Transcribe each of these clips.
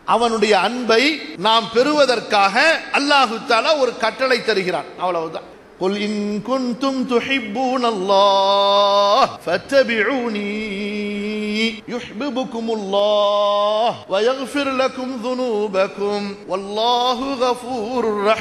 அவனுடைய அன்பை நாம் பெறுவதற்காக அல்லாஹு தாலா ஒரு கட்டளை தருகிறான் அவ்வளவுதான் قل إن كنتم تحبون الله فاتبعوني يحببكم الله ويغفر لكم ذنوبكم والله غفور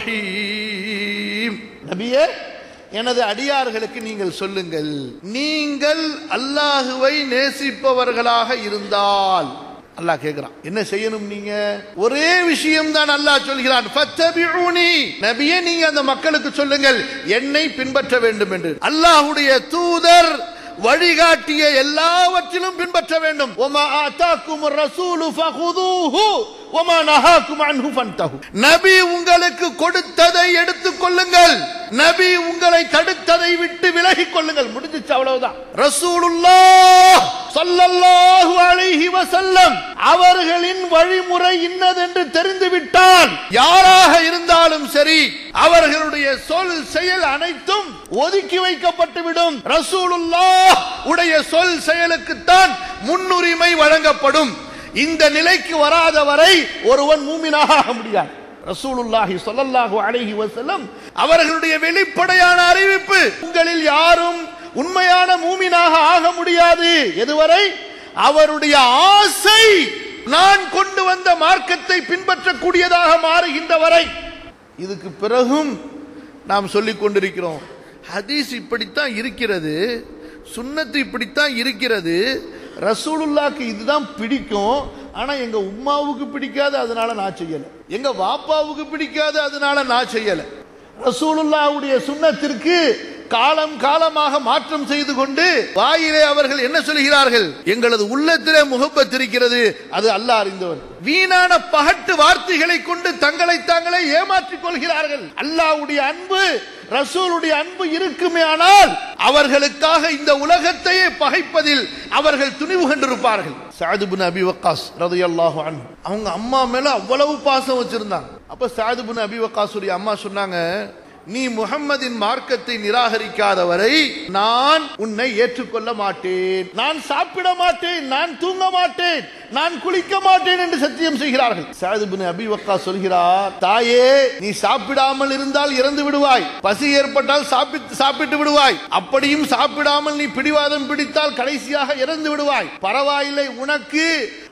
رحيم நபியே எனது அடியார்களுக்கு நீங்கள் சொல்லுங்கள் நீங்கள் அல்லாஹுவை நேசிப்பவர்களாக இருந்தால் அல்லாஹ் கேட்கிறான் என்ன செய்யணும் நீங்க ஒரே விஷயம் தான் அல்லாஹ் சொல்கிறான் ஃபத்தபிஊனி நபியே நீங்க அந்த மக்களுக்கு சொல்லுங்கள் என்னை பின்பற்ற வேண்டும் என்று அல்லாஹ்வுடைய தூதர் வழிகாட்டிய எல்லாவற்றிலும் பின்பற்ற வேண்டும் ஒமா ஆத்தாக்கும் ரசூலு ஃபகுதூஹு ஒமா நஹாக்கும் அன்ஹு ஃபன்தஹு நபி உங்களுக்கு கொடுத்ததை எடுத்துக் கொள்ளுங்கள் நபி உங்களை தடுத்ததை விட்டு விலகிக் கொள்ளுங்கள் முடிஞ்சிச்சு அவ்வளவுதான் ரசூலுல்லாஹ் ஸல்லல்லாஹு அலைஹி வஸல்லம் அவர்களின் வழிமுறை இன்னதென்று தெரிந்துவிட்டால் யாராக இருந்தாலும் சரி அவர்களுடைய சொல் செயல் அனைத்தும் ஒதுக்கி வைக்கப்பட்டுவிடும் ரசூலுல்லாஹ் உடைய சொல் செயலுக்குத்தான் முன்னுரிமை வழங்கப்படும் இந்த நிலைக்கு வராத வரை ஒருவன் மூமினாக ஆக முடியாது ரசூலுல்லாஹி ஸல்லல்லாஹு அலைஹி வஸல்லம் அவர்களுடைய வெளிப்படையான அறிவிப்பு உங்களில் யாரும் உண்மையான மூமினாக ஆக முடியாது எதுவரை அவருடைய ஆசை நான் கொண்டு வந்த மார்க்கத்தை பின்பற்றக்கூடியதாக மாறுகின்ற வரை இதுக்கு பிறகும் நாம் சொல்லிக் கொண்டிருக்கிறோம் ஹதீஸ் இப்படித்தான் இருக்கிறது சுன்னத்து இப்படித்தான் இருக்கிறது ரசூலுல்லாக்கு இதுதான் பிடிக்கும் ஆனா எங்க உம்மாவுக்கு பிடிக்காது அதனால நான் செய்யல எங்க வாப்பாவுக்கு பிடிக்காது அதனால நான் செய்யல ரசூலுல்லாவுடைய சுன்னத்திற்கு காலம் காலமாக மாற்றம் செய்து கொண்டு வாயிலே அவர்கள் என்ன சொல்கிறார்கள் எங்களது உள்ளத்திலே முகப்பத் இருக்கிறது அது அல்லாஹ் அறிந்தவன் வீணான பகட்டு வார்த்தைகளை கொண்டு தங்களை தாங்களே ஏமாற்றிக் கொள்கிறார்கள் அல்லாஹ்வுடைய அன்பு ரசூலுடைய அன்பு இருக்குமே ஆனால் அவர்களுக்காக இந்த உலகத்தையே பகைப்பதில் அவர்கள் துணிவு கண்டிருப்பார்கள் சாது பின் அபி வக்காஸ் ரதையல்லாஹு அன்ஹு அவங்க அம்மா மேல அவ்வளவு பாசம் வச்சிருந்தாங்க அப்ப சாது பின் அபி வக்காசுடைய அம்மா சொன்னாங்க நீ முகம்மதின் மார்க்கத்தை நிராகரிக்காத வரை நான் உன்னை ஏற்றுக்கொள்ள மாட்டேன் நான் சாப்பிட மாட்டேன் நான் தூங்க மாட்டேன் நான் குளிக்க மாட்டேன் என்று சத்தியம் செய்கிறார்கள் சாது பின் அபி வக்கா சொல்கிறார் தாயே நீ சாப்பிடாமல் இருந்தால் இறந்து விடுவாய் பசி ஏற்பட்டால் சாப்பிட்டு சாப்பிட்டு விடுவாய் அப்படியும் சாப்பிடாமல் நீ பிடிவாதம் பிடித்தால் கடைசியாக இறந்து விடுவாய் பரவாயில்லை உனக்கு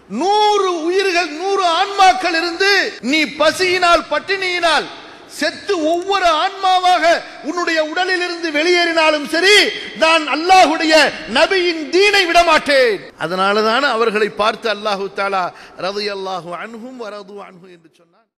நூறு உயிர்கள் நூறு ஆன்மாக்கள் இருந்து நீ பசியினால் பட்டினியினால் செத்து ஒவ்வொரு ஆன்மாவாக உன்னுடைய உடலில் இருந்து வெளியேறினாலும் சரி நான் அல்லாஹுடைய நபியின் தீனை விட மாட்டேன் அதனாலதான் அவர்களை பார்த்து அல்லாஹு தாலா ரது அல்லாஹு அன்ஹும் வரது அன்ஹு என்று சொன்னான்